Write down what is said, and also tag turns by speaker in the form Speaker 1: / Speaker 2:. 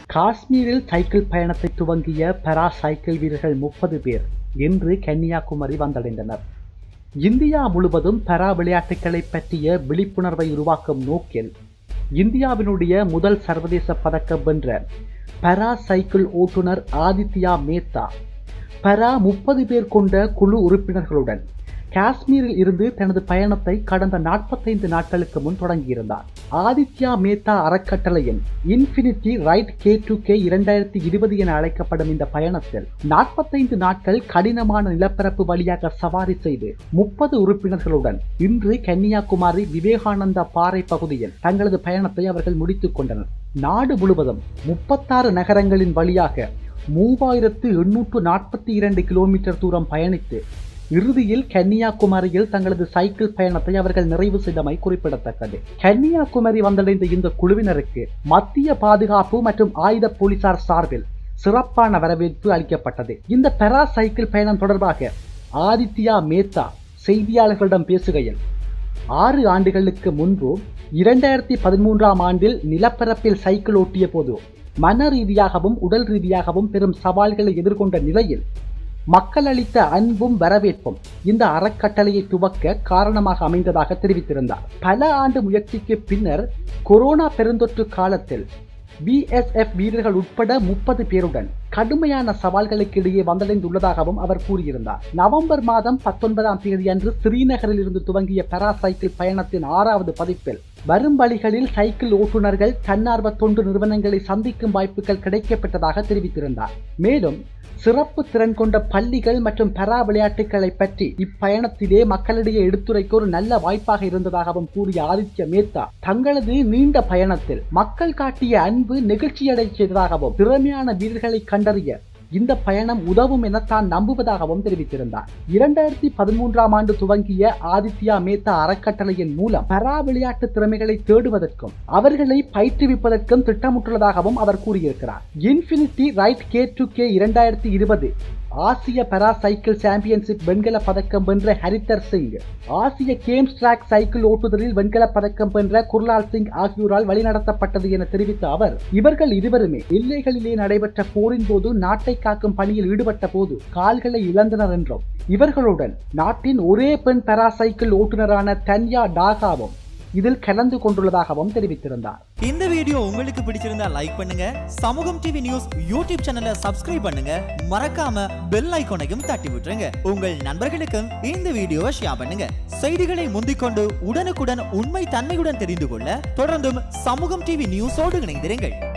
Speaker 1: காஷ்மீரில் சைக்கிள் பயணத்தை துவங்கிய பரா சைக்கிள் வீரர்கள் முப்பது பேர் இன்று கன்னியாகுமரி வந்தடைந்தனர் இந்தியா முழுவதும் பரா விளையாட்டுகளை பற்றிய விழிப்புணர்வை உருவாக்கும் நோக்கில் இந்தியாவினுடைய முதல் சர்வதேச பதக்கம் வென்ற பரா சைக்கிள் ஓட்டுநர் ஆதித்யா மேத்தா பரா முப்பது பேர் கொண்ட குழு உறுப்பினர்களுடன் காஷ்மீரில் இருந்து தனது பயணத்தை கடந்த நாற்பத்தைந்து நாட்களுக்கு முன் தொடங்கியிருந்தார் ஆதித்யா மேத்தா அறக்கட்டளையின் infinity ride K to K இரண்டாயிரத்தி இருபது என அழைக்கப்படும் இந்த பயணத்தில் நாற்பத்தைந்து நாட்கள் கடினமான நிலப்பரப்பு வழியாக சவாரி செய்து முப்பது உறுப்பினர்களுடன் இன்று கன்னியாகுமரி விவேகானந்தா பாறை பகுதியில் தங்களது பயணத்தை அவர்கள் முடித்துக் கொண்டனர் நாடு முழுவதும் முப்பத்தாறு நகரங்களின் வழியாக மூவாயிரத்து எண்ணூற்று நாற்பத்தி இரண்டு கிலோமீட்டர் தூரம் பயணித்து இறுதியில் கன்னியாகுமரியில் தங்களது சைக்கிள் பயணத்தை அவர்கள் நிறைவு செய்தமை குறிப்பிடத்தக்கது கன்னியாகுமரி வந்தடைந்த இந்த குழுவினருக்கு மத்திய பாதுகாப்பு மற்றும் ஆயுத போலீசார் சார்பில் சிறப்பான வரவேற்பு அளிக்கப்பட்டது இந்த பெரா சைக்கிள் பயணம் தொடர்பாக ஆதித்யா மேத்தா செய்தியாளர்களிடம் பேசுகையில் ஆறு ஆண்டுகளுக்கு முன்பு இரண்டாயிரத்தி பதிமூன்றாம் ஆண்டில் நிலப்பரப்பில் சைக்கிள் ஓட்டிய போது மன ரீதியாகவும் உடல் ரீதியாகவும் பெரும் சவால்களை எதிர்கொண்ட நிலையில் மக்கள் அளித்த அன்பும் வரவேற்பும் இந்த அறக்கட்டளையை துவக்க காரணமாக அமைந்ததாக தெரிவித்திருந்தார் பல ஆண்டு முயற்சிக்கு பின்னர் கொரோனா பெருந்தொற்று காலத்தில் பிஎஸ்எஃப் வீரர்கள் உட்பட முப்பது பேருடன் கடுமையான சவால்களுக்கு இடையே வந்தடைந்துள்ளதாகவும் அவர் கூறியிருந்தார் நவம்பர் மாதம் பத்தொன்பதாம் தேதி அன்று ஸ்ரீநகரில் இருந்து துவங்கிய பெரா சைக்கிள் பயணத்தின் ஆறாவது பதிப்பில் வரும் வழிகளில் சைக்கிள் ஓட்டுநர்கள் தன்னார்வ தொண்டு நிறுவனங்களை சந்திக்கும் வாய்ப்புகள் கிடைக்கப்பட்டதாக தெரிவித்திருந்தார் மேலும் சிறப்பு திறன் கொண்ட பள்ளிகள் மற்றும் பரா விளையாட்டுகளை பற்றி இப்பயணத்திலே மக்களிடையே எடுத்துரைக்க ஒரு நல்ல வாய்ப்பாக இருந்ததாகவும் கூறிய ஆதித்ய மேத்தா தங்களது நீண்ட பயணத்தில் மக்கள் காட்டிய அன்பு நெகிழ்ச்சியடை செய்ததாகவும் திறமையான வீரர்களை கண்டறிய இந்த பயணம் உதவும் என தான் நம்புவதாகவும் தெரிவித்திருந்தார் இரண்டாயிரத்தி பதிமூன்றாம் ஆண்டு துவங்கிய ஆதித்யா மேத்தா அறக்கட்டளையின் மூலம் பரா விளையாட்டு திறமைகளை தேடுவதற்கும் அவர்களை பயிற்றுவிப்பதற்கும் திட்டமிட்டுள்ளதாகவும் அவர் கூறியிருக்கிறார் infinity ride K to K இரண்டாயிரத்தி இருபது ஆசிய பரா சைக்கிள் சாம்பியன்ஷிப் வெண்கல பதக்கம் வென்ற ஹரித்தர் சிங் ஆசிய கேம்ஸ் ட்ராக் சைக்கிள் ஓட்டுதலில் வெண்கல பதக்கம் வென்ற குர்லால் சிங் ஆகியோரால் வழிநடத்தப்பட்டது என தெரிவித்த அவர் இவர்கள் இருவருமே எல்லைகளிலே நடைபெற்ற போரின் போது நாட்டை காக்கும் பணியில் ஈடுபட்ட போது கால்களை இழந்தனர் என்றும் இவர்களுடன் நாட்டின் ஒரே பெண் பரா சைக்கிள் ஓட்டுநரான தன்யா டாகாவும் இதில் கலந்து கொண்டுள்ளதாகவும் தெரிவித்திருந்தார்
Speaker 2: இந்த வீடியோ உங்களுக்கு பிடிச்சிருந்தா லைக் பண்ணுங்க சமூகம் டிவி நியூஸ் யூடியூப் சேனலை சப்ஸ்கிரைப் பண்ணுங்க மறக்காம பெல் ஐகானையும் தட்டி விட்டுருங்க உங்கள் நண்பர்களுக்கும் இந்த வீடியோவை ஷேர் பண்ணுங்க செய்திகளை முந்திக்கொண்டு உடனுக்குடன் உண்மை தன்மையுடன் தெரிந்து கொள்ள தொடர்ந்தும் சமூகம் டிவி நியூஸோடு இணைந்திருங்கள்